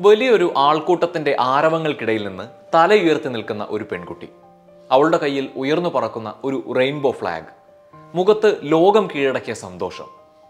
വലിയൊരു ആൾക്കൂട്ടത്തിന്റെ ആരവങ്ങൾക്കിടയിൽ നിന്ന് തലയുയർത്തി നിൽക്കുന്ന ഒരു പെൺകുട്ടി അവളുടെ കയ്യിൽ ഉയർന്നു പറക്കുന്ന ഒരു റെയിൻബോ ഫ്ലാഗ് മുഖത്ത് ലോകം കീഴടക്കിയ സന്തോഷം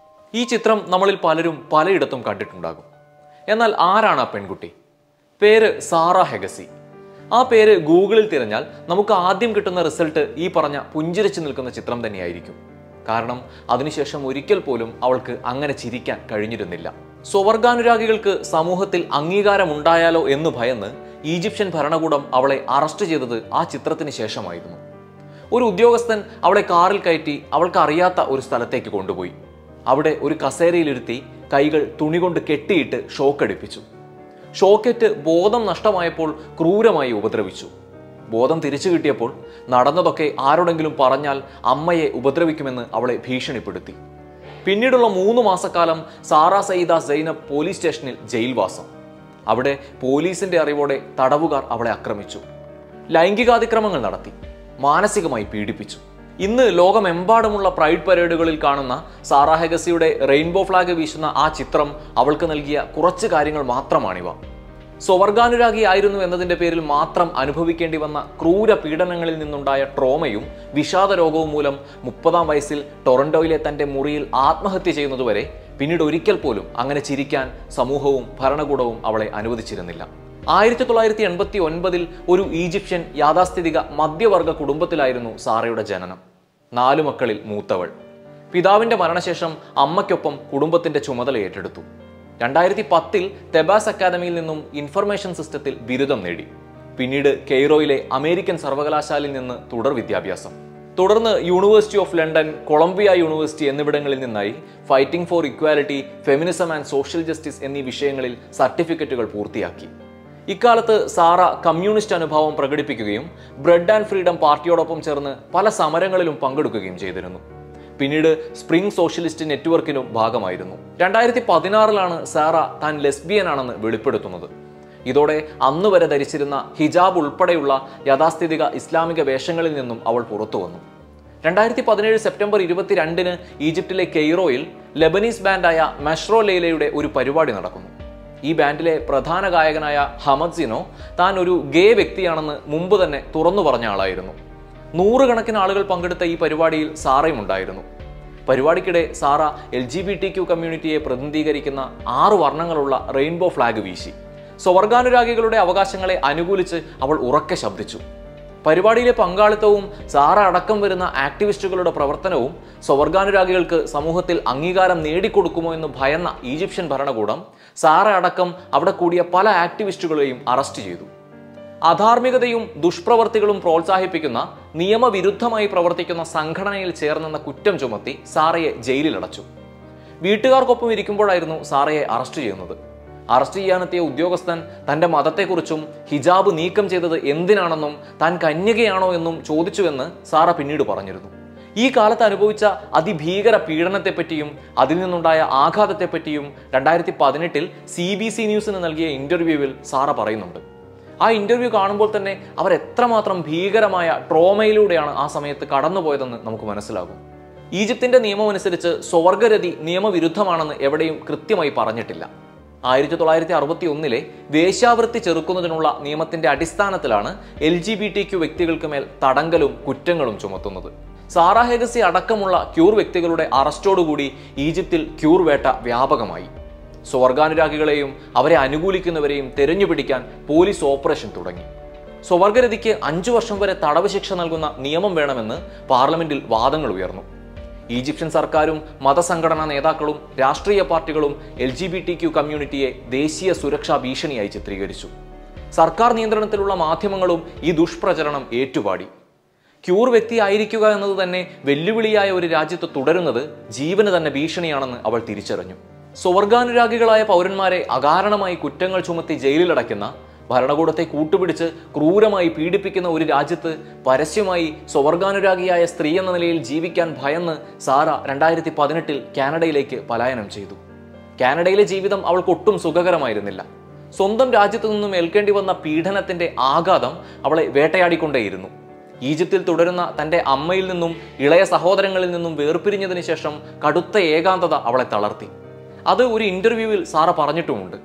ഈ ചിത്രം നമ്മളിൽ പലരും പലയിടത്തും കണ്ടിട്ടുണ്ടാകും എന്നാൽ ആരാണ് ആ പെൺകുട്ടി പേര് സാറ ഹെഗസി ആ പേര് ഗൂഗിളിൽ തിരഞ്ഞാൽ നമുക്ക് ആദ്യം കിട്ടുന്ന റിസൾട്ട് ഈ പറഞ്ഞ പുഞ്ചിരിച്ചു നിൽക്കുന്ന ചിത്രം തന്നെയായിരിക്കും കാരണം അതിനുശേഷം ഒരിക്കൽ പോലും അവൾക്ക് അങ്ങനെ ചിരിക്കാൻ കഴിഞ്ഞിരുന്നില്ല സ്വവർഗാനുരാഗികൾക്ക് സമൂഹത്തിൽ അംഗീകാരം ഉണ്ടായാലോ എന്ന് ഭയന്ന് ഈജിപ്ഷ്യൻ ഭരണകൂടം അവളെ അറസ്റ്റ് ചെയ്തത് ആ ചിത്രത്തിന് ശേഷമായിരുന്നു ഒരു ഉദ്യോഗസ്ഥൻ അവളെ കാറിൽ കയറ്റി അവൾക്ക് അറിയാത്ത ഒരു സ്ഥലത്തേക്ക് കൊണ്ടുപോയി അവിടെ ഒരു കസേരയിലിരുത്തി കൈകൾ തുണി കൊണ്ട് കെട്ടിയിട്ട് ഷോക്കടിപ്പിച്ചു ഷോക്കേറ്റ് ബോധം നഷ്ടമായപ്പോൾ ക്രൂരമായി ഉപദ്രവിച്ചു ബോധം തിരിച്ചു കിട്ടിയപ്പോൾ നടന്നതൊക്കെ ആരോടെങ്കിലും പറഞ്ഞാൽ അമ്മയെ ഉപദ്രവിക്കുമെന്ന് അവളെ ഭീഷണിപ്പെടുത്തി പിന്നീടുള്ള മൂന്ന് മാസക്കാലം സാറ സയ്യിദ സൈനബ് പോലീസ് സ്റ്റേഷനിൽ ജയിൽവാസം അവിടെ പോലീസിന്റെ അറിവോടെ തടവുകാർ അവളെ ആക്രമിച്ചു ലൈംഗികാതിക്രമങ്ങൾ നടത്തി മാനസികമായി പീഡിപ്പിച്ചു ഇന്ന് ലോകമെമ്പാടുമുള്ള പ്രൈഡ് പരേഡുകളിൽ കാണുന്ന സാറാ ഹെഗസിയുടെ റെയിൻബോ ഫ്ലാഗ് വീശുന്ന ആ ചിത്രം അവൾക്ക് നൽകിയ കുറച്ച് കാര്യങ്ങൾ മാത്രമാണിവ സ്വവർഗാനുരാഗിയായിരുന്നു എന്നതിന്റെ പേരിൽ മാത്രം അനുഭവിക്കേണ്ടി വന്ന ക്രൂര പീഡനങ്ങളിൽ നിന്നുണ്ടായ ട്രോമയും വിഷാദ രോഗവും മൂലം മുപ്പതാം വയസ്സിൽ ടൊറന്റോയിലെ തന്റെ മുറിയിൽ ആത്മഹത്യ ചെയ്യുന്നതുവരെ പിന്നീട് ഒരിക്കൽ പോലും അങ്ങനെ ചിരിക്കാൻ സമൂഹവും ഭരണകൂടവും അവളെ അനുവദിച്ചിരുന്നില്ല ആയിരത്തി തൊള്ളായിരത്തി എൺപത്തി ഒൻപതിൽ ഒരു ഈജിപ്ഷ്യൻ യാഥാസ്ഥിതിക മധ്യവർഗ കുടുംബത്തിലായിരുന്നു സാറയുടെ ജനനം നാലു മക്കളിൽ മൂത്തവൾ പിതാവിന്റെ മരണശേഷം അമ്മയ്ക്കൊപ്പം കുടുംബത്തിന്റെ ചുമതല ഏറ്റെടുത്തു രണ്ടായിരത്തി പത്തിൽ തെബാസ് അക്കാദമിയിൽ നിന്നും ഇൻഫർമേഷൻ സിസ്റ്റത്തിൽ ബിരുദം നേടി പിന്നീട് കെയ്റോയിലെ അമേരിക്കൻ സർവകലാശാലയിൽ നിന്ന് തുടർ വിദ്യാഭ്യാസം തുടർന്ന് university of London Columbia university എന്നിവിടങ്ങളിൽ നിന്നായി fighting for equality feminism and social justice എന്നീ വിഷയങ്ങളിൽ സർട്ടിഫിക്കറ്റുകൾ പൂർത്തിയാക്കി ഇക്കാലത്ത് സാറ കമ്മ്യൂണിസ്റ്റ് അനുഭാവം പ്രകടിപ്പിക്കുകയും ബ്രെഡ് ആൻഡ് ഫ്രീഡം പാർട്ടിയോടൊപ്പം ചേർന്ന് പല സമരങ്ങളിലും പങ്കെടുക്കുകയും ചെയ്തിരുന്നു പിന്നീട് സ്പ്രിംഗ് സോഷ്യലിസ്റ്റ് നെറ്റ്വർക്കിനും ഭാഗമായിരുന്നു രണ്ടായിരത്തി പതിനാറിലാണ് സാറ താൻ ലെസ്ബിയൻ ആണെന്ന് വെളിപ്പെടുത്തുന്നത് ഇതോടെ അന്ന് വരെ ധരിച്ചിരുന്ന ഹിജാബ് ഉൾപ്പെടെയുള്ള യാഥാസ്ഥിതിക ഇസ്ലാമിക വേഷങ്ങളിൽ നിന്നും അവൾ പുറത്തു വന്നു രണ്ടായിരത്തി പതിനേഴ് സെപ്റ്റംബർ ഇരുപത്തിരണ്ടിന് ഈജിപ്തിലെ കെയ്റോയിൽ ലെബനീസ് ബാൻഡായ മെഷ്രോ ലെയ്ലയുടെ ഒരു പരിപാടി നടക്കുന്നു ഈ ബാൻഡിലെ പ്രധാന ഗായകനായ ഹമദ് സിനോ താൻ ഒരു ഗേ വ്യക്തിയാണെന്ന് മുമ്പ് തന്നെ തുറന്നു പറഞ്ഞ ആളായിരുന്നു നൂറുകണക്കിന് ആളുകൾ പങ്കെടുത്ത ഈ പരിപാടിയിൽ സാറയും ഉണ്ടായിരുന്നു പരിപാടിക്കിടെ Sara L G B T Q കമ്മ്യൂണിറ്റിയെ പ്രതിനിധീകരിക്കുന്ന ആറ് വർണ്ണങ്ങളുള്ള റെയിൻബോ ഫ്ലാഗ് വീശി സ്വർഗാനുരാഗികളുടെ അവകാശങ്ങളെ അനുകൂലിച്ച് അവൾ ഉറക്കെ ശബ്ദിച്ചു പരിപാടിയിലെ പങ്കാളിത്തവും സാറ അടക്കം വരുന്ന ആക്ടിവിസ്റ്റുകളുടെ പ്രവർത്തനവും സ്വവർഗാനുരാഗികൾക്ക് സമൂഹത്തിൽ അംഗീകാരം നേടിക്കൊടുക്കുമോ എന്ന് ഭയന്ന ഈജിപ്ഷ്യൻ ഭരണകൂടം സാറ അടക്കം അവിടെ കൂടിയ പല ആക്ടിവിസ്റ്റുകളെയും അറസ്റ്റ് ചെയ്തു അധാർമികതയും ദുഷ്പ്രവർത്തികളും പ്രോത്സാഹിപ്പിക്കുന്ന നിയമവിരുദ്ധമായി പ്രവർത്തിക്കുന്ന സംഘടനയിൽ ചേർന്നെന്ന കുറ്റം ചുമത്തി സാറയെ ജയിലിലടച്ചു വീട്ടുകാർക്കൊപ്പം ഇരിക്കുമ്പോഴായിരുന്നു സാറയെ അറസ്റ്റ് ചെയ്യുന്നത് അറസ്റ്റ് ചെയ്യാനെത്തിയ ഉദ്യോഗസ്ഥൻ തന്റെ മതത്തെക്കുറിച്ചും ഹിജാബ് നീക്കം ചെയ്തത് എന്തിനാണെന്നും താൻ കന്യകയാണോ എന്നും ചോദിച്ചുവെന്ന് സാറ പിന്നീട് പറഞ്ഞിരുന്നു ഈ കാലത്ത് അനുഭവിച്ച അതിഭീകര പീഡനത്തെപ്പറ്റിയും അതിൽ നിന്നുണ്ടായ ആഘാതത്തെപ്പറ്റിയും രണ്ടായിരത്തി പതിനെട്ടിൽ സി ബി സി ന്യൂസിന് നൽകിയ ഇന്റർവ്യൂവിൽ സാറ പറയുന്നുണ്ട് ആ ഇന്റർവ്യൂ കാണുമ്പോൾ തന്നെ അവർ എത്രമാത്രം ഭീകരമായ ട്രോമയിലൂടെയാണ് ആ സമയത്ത് കടന്നുപോയതെന്ന് നമുക്ക് മനസ്സിലാകും ഈജിപ്തിന്റെ നിയമം അനുസരിച്ച് സ്വർഗരതി നിയമവിരുദ്ധമാണെന്ന് എവിടെയും കൃത്യമായി പറഞ്ഞിട്ടില്ല ആയിരത്തി തൊള്ളായിരത്തി അറുപത്തി ഒന്നിലെ വേശ്യാവൃത്തി ചെറുക്കുന്നതിനുള്ള നിയമത്തിന്റെ അടിസ്ഥാനത്തിലാണ് L G B T Q വ്യക്തികൾക്ക് മേൽ തടങ്കലും കുറ്റങ്ങളും ചുമത്തുന്നത് സാറ ഹെഗസി അടക്കമുള്ള ക്യൂർ വ്യക്തികളുടെ അറസ്റ്റോടുകൂടി ഈജിപ്തിൽ ക്യൂർ വേട്ട വ്യാപകമായി സ്വർഗാനുരാഗികളെയും അവരെ അനുകൂലിക്കുന്നവരെയും തെരഞ്ഞുപിടിക്കാൻ പോലീസ് ഓപ്പറേഷൻ തുടങ്ങി സ്വവർഗരതിക്ക് അഞ്ചു വർഷം വരെ തടവ് ശിക്ഷ നൽകുന്ന നിയമം വേണമെന്ന് പാർലമെന്റിൽ വാദങ്ങൾ ഉയർന്നു ഈജിപ്ഷ്യൻ സർക്കാരും മതസംഘടനാ നേതാക്കളും രാഷ്ട്രീയ പാർട്ടികളും L G B T Q കമ്മ്യൂണിറ്റിയെ ദേശീയ സുരക്ഷാ ഭീഷണിയായി ചിത്രീകരിച്ചു സർക്കാർ നിയന്ത്രണത്തിലുള്ള മാധ്യമങ്ങളും ഈ ദുഷ്പ്രചരണം ഏറ്റുപാടി ക്യൂർ വ്യക്തിയായിരിക്കുക എന്നത് തന്നെ വെല്ലുവിളിയായ ഒരു രാജ്യത്ത് തുടരുന്നത് ജീവന് തന്നെ ഭീഷണിയാണെന്ന് അവൾ തിരിച്ചറിഞ്ഞു സ്വർഗാനുരാഗികളായ പൗരന്മാരെ അകാരണമായി കുറ്റങ്ങൾ ചുമത്തി ജയിലിലടയ്ക്കുന്ന ഭരണകൂടത്തെ കൂട്ടുപിടിച്ച് ക്രൂരമായി പീഡിപ്പിക്കുന്ന ഒരു രാജ്യത്ത് പരസ്യമായി സ്വർഗാനുരാഗിയായ സ്ത്രീ എന്ന നിലയിൽ ജീവിക്കാൻ ഭയന്ന് സാറ രണ്ടായിരത്തി പതിനെട്ടിൽ കാനഡയിലേക്ക് പലായനം ചെയ്തു കാനഡയിലെ ജീവിതം അവൾക്ക് ഒട്ടും സുഖകരമായിരുന്നില്ല സ്വന്തം രാജ്യത്തു നിന്നും ഏൽക്കേണ്ടി വന്ന പീഡനത്തിന്റെ ആഘാതം അവളെ വേട്ടയാടിക്കൊണ്ടേയിരുന്നു ഈജിപ്തിൽ തുടരുന്ന തന്റെ അമ്മയിൽ നിന്നും ഇളയ സഹോദരങ്ങളിൽ നിന്നും വേർപിരിഞ്ഞതിന് ശേഷം കടുത്ത ഏകാന്തത അവളെ തളർത്തി അത് ഒരു ഇന്റർവ്യൂവിൽ സാറ പറഞ്ഞിട്ടുമുണ്ട്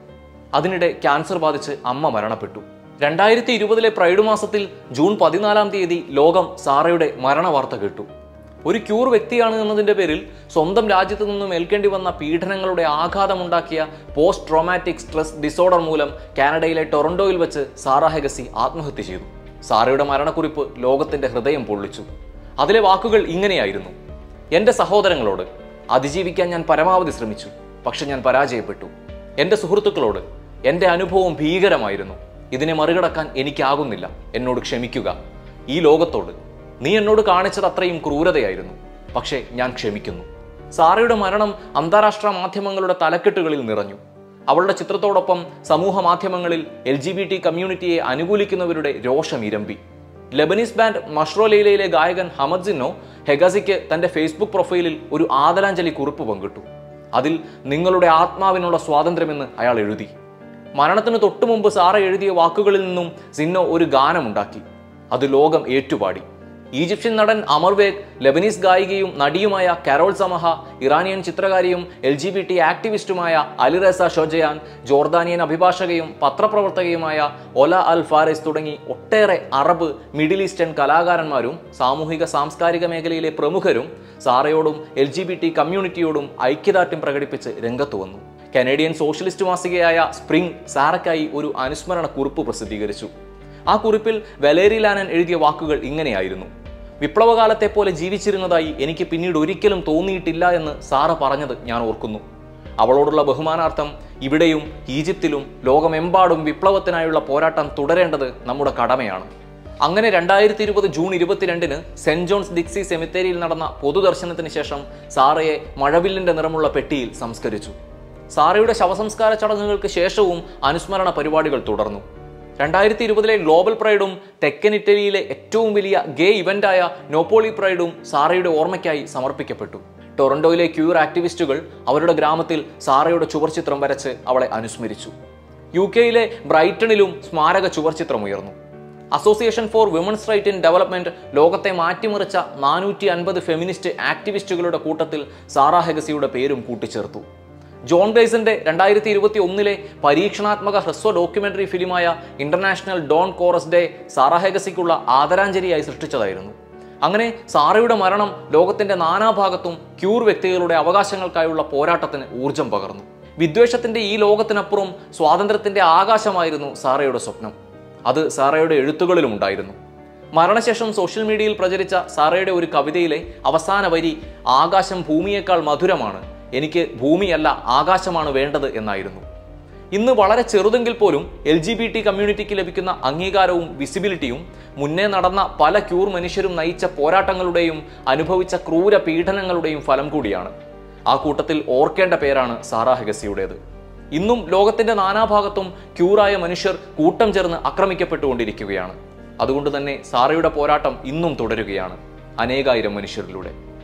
അതിനിടെ ക്യാൻസർ ബാധിച്ച് അമ്മ മരണപ്പെട്ടു രണ്ടായിരത്തി ഇരുപതിലെ പ്രൈഡ് മാസത്തിൽ ജൂൺ പതിനാലാം തീയതി ലോകം സാറയുടെ മരണവാർത്ത കേട്ടു ഒരു ക്യൂർ വ്യക്തിയാണ് എന്നതിന്റെ പേരിൽ സ്വന്തം രാജ്യത്തു നിന്നും ഏൽക്കേണ്ടി വന്ന പീഡനങ്ങളുടെ ആഘാതമുണ്ടാക്കിയ പോസ്റ്റ് ട്രോമാറ്റിക് സ്ട്രെസ് ഡിസോർഡർ മൂലം കാനഡയിലെ ടൊറന്റോയിൽ വെച്ച് സാറ ഹെഗസി ആത്മഹത്യ ചെയ്തു സാറയുടെ മരണക്കുറിപ്പ് ലോകത്തിന്റെ ഹൃദയം പൊള്ളിച്ചു അതിലെ വാക്കുകൾ ഇങ്ങനെയായിരുന്നു എൻ്റെ സഹോദരങ്ങളോട് അതിജീവിക്കാൻ ഞാൻ പരമാവധി ശ്രമിച്ചു പക്ഷെ ഞാൻ പരാജയപ്പെട്ടു എൻ്റെ സുഹൃത്തുക്കളോട് എൻ്റെ അനുഭവം ഭീകരമായിരുന്നു ഇതിനെ മറികടക്കാൻ എനിക്കാകുന്നില്ല എന്നോട് ക്ഷമിക്കുക ഈ ലോകത്തോട് നീ എന്നോട് കാണിച്ചത് അത്രയും ക്രൂരതയായിരുന്നു പക്ഷേ ഞാൻ ക്ഷമിക്കുന്നു സാറയുടെ മരണം അന്താരാഷ്ട്ര മാധ്യമങ്ങളുടെ തലക്കെട്ടുകളിൽ നിറഞ്ഞു അവളുടെ ചിത്രത്തോടൊപ്പം സമൂഹ മാധ്യമങ്ങളിൽ എൽ ജി ബി ടി കമ്മ്യൂണിറ്റിയെ അനുകൂലിക്കുന്നവരുടെ രോഷം ഇരമ്പി ലെബനീസ് ബാൻഡ് മഷ്റോലയിലെ ഗായകൻ ഹമദ് സിന്നോ ഹെഗസിക്ക് തന്റെ ഫേസ്ബുക്ക് പ്രൊഫൈലിൽ ഒരു ആദരാഞ്ജലി കുറിപ്പ് പങ്കിട്ടു അതിൽ നിങ്ങളുടെ ആത്മാവിനുള്ള സ്വാതന്ത്ര്യമെന്ന് അയാൾ എഴുതി മരണത്തിന് തൊട്ടു മുമ്പ് സാറ എഴുതിയ വാക്കുകളിൽ നിന്നും സിന്നോ ഒരു ഗാനമുണ്ടാക്കി അത് ലോകം ഏറ്റുപാടി ഈജിപ്ഷ്യൻ നടൻ അമർവേഗ് ലെബനീസ് ഗായികയും നടിയുമായ കരോൾ സമഹ ഇറാനിയൻ ചിത്രകാരിയും എൽ ജി ബി ടി ആക്ടിവിസ്റ്റുമായ അലിറസ ഷോജയാൻ ജോർദാനിയൻ അഭിഭാഷകയും പത്രപ്രവർത്തകയുമായ ഒല അൽ ഫാരിസ് തുടങ്ങി ഒട്ടേറെ അറബ് മിഡിൽ ഈസ്റ്റേൺ കലാകാരന്മാരും സാമൂഹിക സാംസ്കാരിക മേഖലയിലെ പ്രമുഖരും സാറയോടും എൽ ജി ബി ടി കമ്മ്യൂണിറ്റിയോടും ഐക്യദാർഢ്യം പ്രകടിപ്പിച്ച് രംഗത്ത് വന്നു കനേഡിയൻ സോഷ്യലിസ്റ്റ് മാസികയായ സ്പ്രിംഗ് സാറയ്ക്കായി ഒരു അനുസ്മരണ കുറിപ്പ് പ്രസിദ്ധീകരിച്ചു ആ കുറിപ്പിൽ വലേരി ലാനൻ എഴുതിയ വാക്കുകൾ ഇങ്ങനെയായിരുന്നു വിപ്ലവകാലത്തെ പോലെ ജീവിച്ചിരുന്നതായി എനിക്ക് പിന്നീട് ഒരിക്കലും തോന്നിയിട്ടില്ല എന്ന് സാറ പറഞ്ഞത് ഞാൻ ഓർക്കുന്നു അവളോടുള്ള ബഹുമാനാർത്ഥം ഇവിടെയും ഈജിപ്തിലും ലോകമെമ്പാടും വിപ്ലവത്തിനായുള്ള പോരാട്ടം തുടരേണ്ടത് നമ്മുടെ കടമയാണ് അങ്ങനെ രണ്ടായിരത്തി ഇരുപത് ജൂൺ ഇരുപത്തിരണ്ടിന് സെന്റ് ജോൺസ് ദിക്സി സെമിത്തേരിയിൽ നടന്ന പൊതുദർശനത്തിന് ശേഷം സാറയെ മഴവില്ലിന്റെ നിറമുള്ള പെട്ടിയിൽ സംസ്കരിച്ചു സാറയുടെ ശവസംസ്കാര ചടങ്ങുകൾക്ക് ശേഷവും അനുസ്മരണ പരിപാടികൾ തുടർന്നു രണ്ടായിരത്തി ഇരുപതിലെ ഗ്ലോബൽ പ്രൈഡും തെക്കൻ ഇറ്റലിയിലെ ഏറ്റവും വലിയ ഗേ ഇവന്റായ നോപ്പോളി പ്രൈഡും സാറയുടെ ഓർമ്മയ്ക്കായി സമർപ്പിക്കപ്പെട്ടു ടൊറന്റോയിലെ ക്യൂർ ആക്ടിവിസ്റ്റുകൾ അവരുടെ ഗ്രാമത്തിൽ സാറയുടെ ചുവർചിത്രം വരച്ച് അവളെ അനുസ്മരിച്ചു യു കെയിലെ ബ്രൈറ്റണിലും സ്മാരക ചുവർചിത്രം ഉയർന്നു association for women's right in development ലോകത്തെ മാറ്റിമറിച്ച നാനൂറ്റി അൻപത് ഫെമിനിസ്റ്റ് ആക്ടിവിസ്റ്റുകളുടെ കൂട്ടത്തിൽ സാറാ ഹെഗസിയുടെ പേരും കൂട്ടിച്ചേർത്തു ജോൺ ബേസിന്റെ രണ്ടായിരത്തി ഇരുപത്തി ഒന്നിലെ പരീക്ഷണാത്മക ഹ്രസ്വ ഡോക്യുമെന്ററി ഫിലിമായ international dawn chorus day Sarah ഹെഗസിക്കുള്ള ആദരാഞ്ജലിയായി സൃഷ്ടിച്ചതായിരുന്നു അങ്ങനെ സാറയുടെ മരണം ലോകത്തിന്റെ നാനാഭാഗത്തും ക്യൂർ വ്യക്തികളുടെ അവകാശങ്ങൾക്കായുള്ള പോരാട്ടത്തിന് ഊർജം പകർന്നു വിദ്വേഷത്തിന്റെ ഈ ലോകത്തിനപ്പുറം സ്വാതന്ത്ര്യത്തിന്റെ ആകാശമായിരുന്നു സാറയുടെ സ്വപ്നം അത് സാറയുടെ എഴുത്തുകളിലും ഉണ്ടായിരുന്നു മരണശേഷം സോഷ്യൽ മീഡിയയിൽ പ്രചരിച്ച സാറയുടെ ഒരു കവിതയിലെ അവസാന വരി ആകാശം ഭൂമിയേക്കാൾ മധുരമാണ് എനിക്ക് ഭൂമിയല്ല ആകാശമാണ് വേണ്ടത് എന്നായിരുന്നു ഇന്ന് വളരെ ചെറുതെങ്കിൽ പോലും എൽ ജി ബി ടി കമ്മ്യൂണിറ്റിക്ക് ലഭിക്കുന്ന അംഗീകാരവും വിസിബിലിറ്റിയും മുന്നേ നടന്ന പല ക്യൂർ മനുഷ്യരും നയിച്ച പോരാട്ടങ്ങളുടെയും അനുഭവിച്ച ക്രൂര പീഡനങ്ങളുടെയും ഫലം കൂടിയാണ് ആ കൂട്ടത്തിൽ ഓർക്കേണ്ട പേരാണ് സാറാ ഹെഗസിയുടേത് ഇന്നും ലോകത്തിന്റെ നാനാഭാഗത്തും ക്യൂറായ മനുഷ്യർ കൂട്ടം ചേർന്ന് ആക്രമിക്കപ്പെട്ടുകൊണ്ടിരിക്കുകയാണ് അതുകൊണ്ട് തന്നെ സാറയുടെ പോരാട്ടം ഇന്നും തുടരുകയാണ് അനേകായിരം മനുഷ്യരിലൂടെ